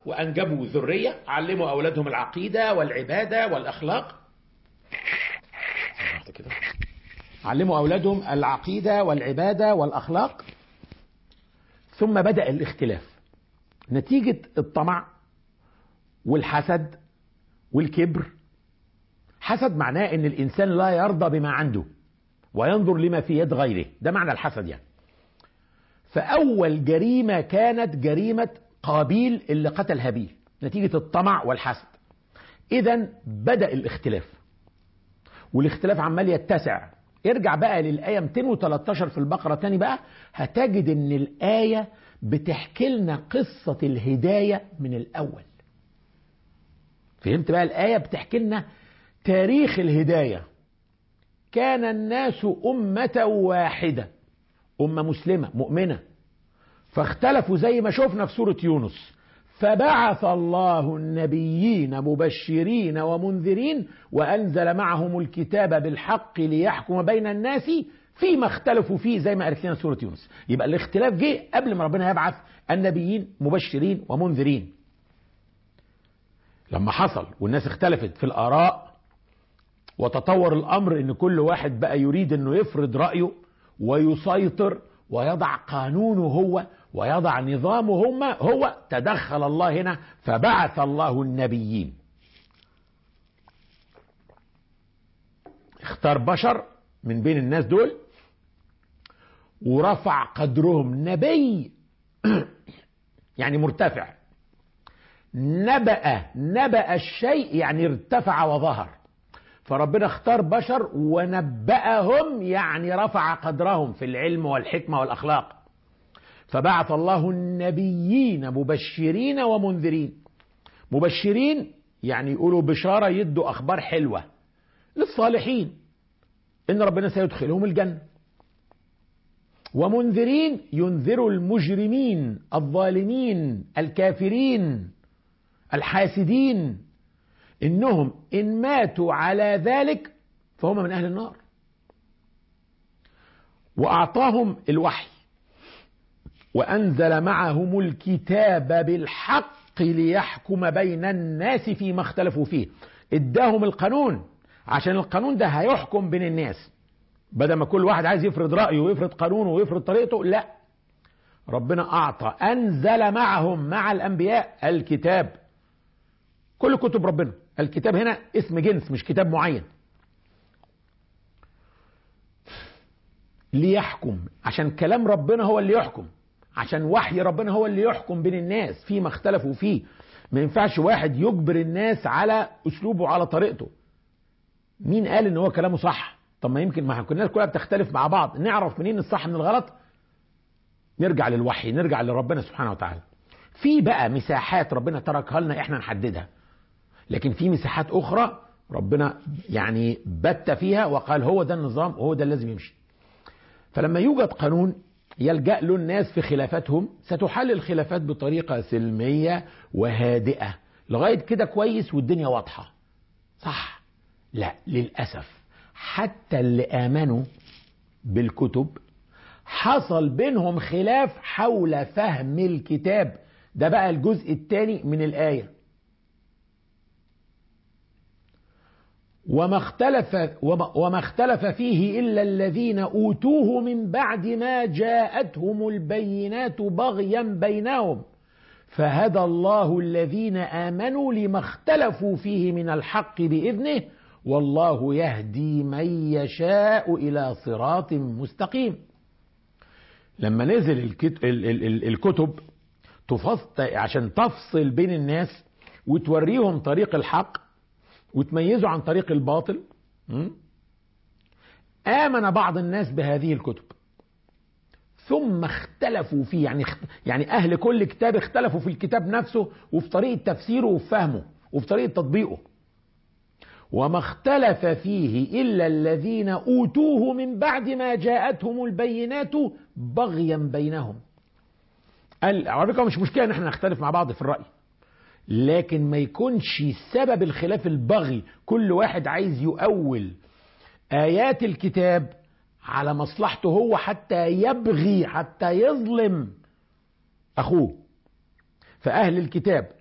وأنجبوا ذرية علموا أولادهم العقيدة والعبادة والأخلاق علموا أولادهم العقيدة والعبادة والأخلاق ثم بدأ الاختلاف نتيجة الطمع والحسد والكبر حسد معناه ان الانسان لا يرضى بما عنده وينظر لما في يد غيره ده معنى الحسد يعني فاول جريمه كانت جريمه قابيل اللي قتل هابيل نتيجه الطمع والحسد اذا بدا الاختلاف والاختلاف عمال يتسع ارجع بقى للايه 213 في البقره تاني بقى هتجد ان الايه بتحكي لنا قصه الهدايه من الاول فهمت بقى الايه بتحكي لنا تاريخ الهدايه كان الناس امه واحده امه مسلمه مؤمنه فاختلفوا زي ما شفنا في سوره يونس فبعث الله النبيين مبشرين ومنذرين وانزل معهم الكتاب بالحق ليحكم بين الناس فيما اختلفوا فيه زي ما قالت لنا سوره يونس يبقى الاختلاف جه قبل ما ربنا يبعث النبيين مبشرين ومنذرين لما حصل والناس اختلفت في الاراء وتطور الامر ان كل واحد بقى يريد انه يفرض رايه ويسيطر ويضع قانونه هو ويضع نظامه هم هو تدخل الله هنا فبعث الله النبيين اختار بشر من بين الناس دول ورفع قدرهم نبي يعني مرتفع نبأ نبأ الشيء يعني ارتفع وظهر فربنا اختار بشر ونبأهم يعني رفع قدرهم في العلم والحكمة والأخلاق فبعث الله النبيين مبشرين ومنذرين مبشرين يعني يقولوا بشارة يدوا أخبار حلوة للصالحين إن ربنا سيدخلهم الجنة ومنذرين ينذروا المجرمين الظالمين الكافرين الحاسدين انهم ان ماتوا على ذلك فهم من اهل النار واعطاهم الوحي وانزل معهم الكتاب بالحق ليحكم بين الناس فيما اختلفوا فيه اداهم القانون عشان القانون ده هيحكم بين الناس بدل ما كل واحد عايز يفرض رايه ويفرض قانونه ويفرض طريقته لا ربنا اعطى انزل معهم مع الانبياء الكتاب كل كتب ربنا الكتاب هنا اسم جنس مش كتاب معين ليحكم عشان كلام ربنا هو اللي يحكم عشان وحي ربنا هو اللي يحكم بين الناس فيما اختلفوا فيه ما ينفعش واحد يجبر الناس على اسلوبه وعلى طريقته مين قال ان هو كلامه صح طب ما يمكن ما الناس كلها بتختلف مع بعض نعرف منين الصح من الغلط نرجع للوحي نرجع لربنا سبحانه وتعالى في بقى مساحات ربنا تركها لنا احنا نحددها لكن في مساحات اخرى ربنا يعني بت فيها وقال هو ده النظام وهو ده اللي لازم يمشي فلما يوجد قانون يلجأ له الناس في خلافاتهم ستحل الخلافات بطريقة سلمية وهادئة لغاية كده كويس والدنيا واضحة صح لا للأسف حتى اللي آمنوا بالكتب حصل بينهم خلاف حول فهم الكتاب ده بقى الجزء الثاني من الآية وما اختلف وما اختلف فيه الا الذين اوتوه من بعد ما جاءتهم البينات بغيا بينهم فهدى الله الذين امنوا لما اختلفوا فيه من الحق باذنه والله يهدي من يشاء الى صراط مستقيم لما نزل الكتب عشان تفصل بين الناس وتوريهم طريق الحق وتميزوا عن طريق الباطل آمن بعض الناس بهذه الكتب ثم اختلفوا فيه يعني يعني أهل كل كتاب اختلفوا في الكتاب نفسه وفي طريقة تفسيره وفي فهمه وفي طريقة تطبيقه وما اختلف فيه إلا الذين أوتوه من بعد ما جاءتهم البينات بغيا بينهم قال على فكرة مش مشكلة ان احنا نختلف مع بعض في الرأي لكن ما يكونش سبب الخلاف البغي كل واحد عايز يؤول آيات الكتاب على مصلحته هو حتى يبغي حتى يظلم أخوه فأهل الكتاب